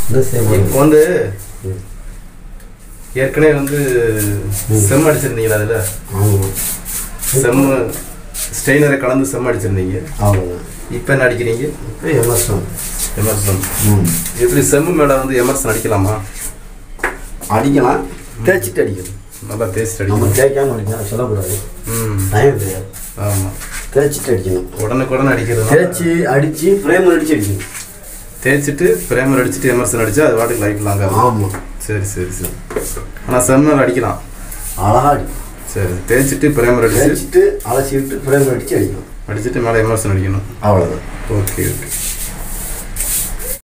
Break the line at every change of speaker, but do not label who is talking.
இந்த சேம்
இப்போ வந்து ஏற்கனவே வந்து செம் அடிச்சிருந்தீங்களா அதில்
ஆமாம்
செம்மு ஸ்டெயினரை கலந்து செம் அடிச்சிருந்தீங்க
அவ்வளோதான்
இப்போ என்ன அடிக்கிறீங்க
இப்போ எமர்சன்
எமர்சன்
ம்
எப்படி செம்மு மேலே வந்து எமர்சன் அடிக்கலாமா
அடிக்கலாம் தேய்ச்சிட்டு அடிக்கணும்
நல்லா தேய்ச்சிட்டு
நம்ம
அடிக்கணும்
தேய்க்காம அடிக்கலாம் சொல்லக்கூடாது
ம்
டைம் கிடையாது
ஆமாம்
தேய்ச்சிட்டு அடிக்கணும்
உடனுக்குடன் அடிக்கிறது
தேய்ச்சி அடித்து ஃப்ரேம் அடித்து அடிக்கணும்
தேய்ச்சிட்டு பிரேமர் அடிச்சுட்டு எமர்சன் அடிச்சா அது வாட்டுக்கு லைஃப் லாங் ஆகும்
ஆமாம்
சரி சரி சரி ஆனால் செம்மர் அடிக்கலாம்
அழகா அடிக்கணும்
சரி தேய்ச்சிட்டு பிரேமர் அடிச்சு
தேய்ச்சிட்டு அலசி விட்டு ஃப்ரேம் அடித்து அடிக்கணும்
அடிச்சுட்டு மேலே எமர்சன் அடிக்கணும்
அவ்வளோதான்
ஓகே ஓகே